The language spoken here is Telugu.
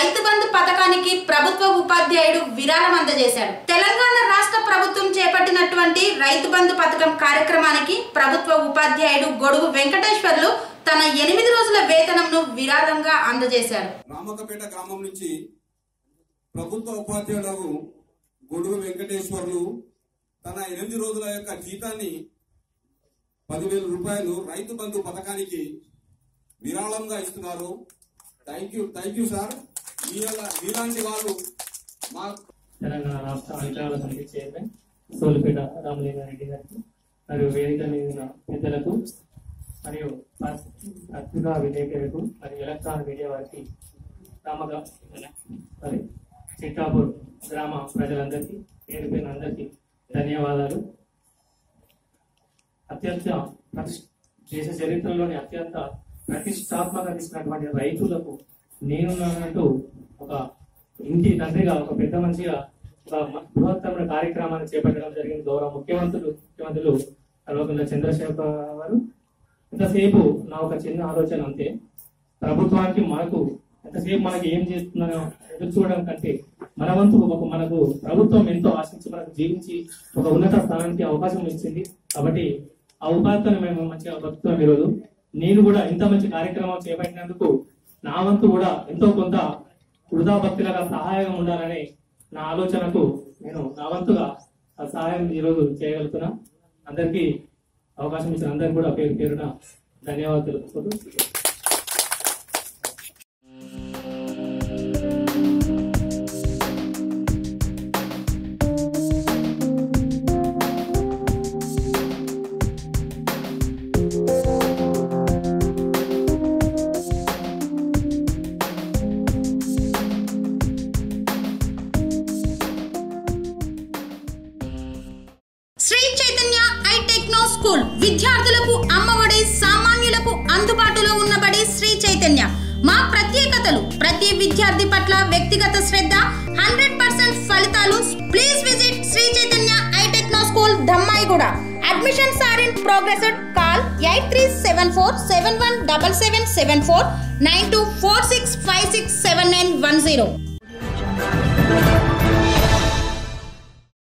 రైతు బంధు పథకానికి ప్రభుత్వ ఉపాధ్యాయుడు విరాళం అందజేశాడు తెలంగాణ రాష్ట్ర ప్రభుత్వం చేపట్టినటువంటి రైతు బంధు పథకం కార్యక్రమానికి ప్రభుత్వ ఉపాధ్యాయుడు గొడుగు వెంకటేశ్వర్లు తన ఎనిమిది రోజుల వేతనంను విరాళంగా అందజేశాడు రామకపేట గ్రామం నుంచి ప్రభుత్వ ఉపాధ్యాయులకు గొడుగు వెంకటేశ్వర్లు తన ఎనిమిది రోజుల యొక్క జీతాన్ని పదివేల రూపాయలు రైతు బంధు పథకానికి విరాళంగా ఇస్తున్నారు thank you thank you sir మీలా- మీలాంటి వాళ్ళు మా తెలంగాణ రాష్ట్ర అధికారుల సమితి చైర్మన్ సోలిపేట రామలింగారెడ్డి గారికి మరియు వేదిక మీద ఉన్న పెద్దలకు మరియు ప- పత్రికా విలేకరులకు మరియు ఎలక్ట్రానిక్ మీడియా వారికి రామగా సారీ చిట్టాపూర్ గ్రామ ప్రజలందరికీ పేరు పేరు అందరికీ ధన్యవాదాలు అత్యంత ప్రతిష్- దేశ చరిత్రలోని అత్యంత ప్రతిష్టాత్మక ఇచ్చినటువంటి రైతులకు నేనున్నట్టు ఒక ఇంటి తండ్రిగా ఒక పెద్ద మనిషిగా ఒక మ- బృహత్తరమైన కార్యక్రమాన్ని చేపట్టడం జరిగింది గౌరవ ముఖ్యమంత్రులు ముఖ్యమంత్రులు కల్వకుంట్ల చంద్రశేఖర్ గారు ఇంతసేపు నా ఒక చిన్న ఆలోచన అంతే ప్రభుత్వానికి మనకు ఎంతసేపు మనకి ఏం చేస్తున్నారో ఎదురు చూడడం కంటే మన వంతు ఒక మనకు ప్రభుత్వం ఎంతో ఆశించి మనకు జీవించి ఒక ఉన్నత స్థానానికి అవకాశం ఇచ్చింది కాబట్టి ఆ ఉపాధిని మేము మంచిగా బతుకుతున్నాం ఈరోజు నేను కూడా ఇంత మంచి కార్యక్రమం చేపట్టినందుకు నా వంతు కూడా ఎంతో కొంత వృధా భక్తులుగా సహాయం ఉండాలనే నా ఆలోచనకు నేను నా వంతుగా ఆ సహాయం ఈరోజు చేయగలుగుతున్నా అందరికీ అవకాశం ఇచ్చిన అందరికీ కూడా పేరు పేరున ధన్యవాదాలు తెలుపుకుంటూ Shri Chaitanya I techno school విద్యార్థులకు అమ్మఒడి సామాన్యులకు అందుబాటులో ఉన్నబడి శ్రీ చైతన్య మా ప్రత్యేకతలు ప్రతి విద్యార్థి పట్ల వ్యక్తిగత శ్రద్ధ హండ్రెడ్ పర్సెంట్ ఫలితాలు please visit Shri Chaitanya I techno school Dammaiguda admissions are in progress call eight three seven four seven one double seven seven four nine two four six five six seven nine one zero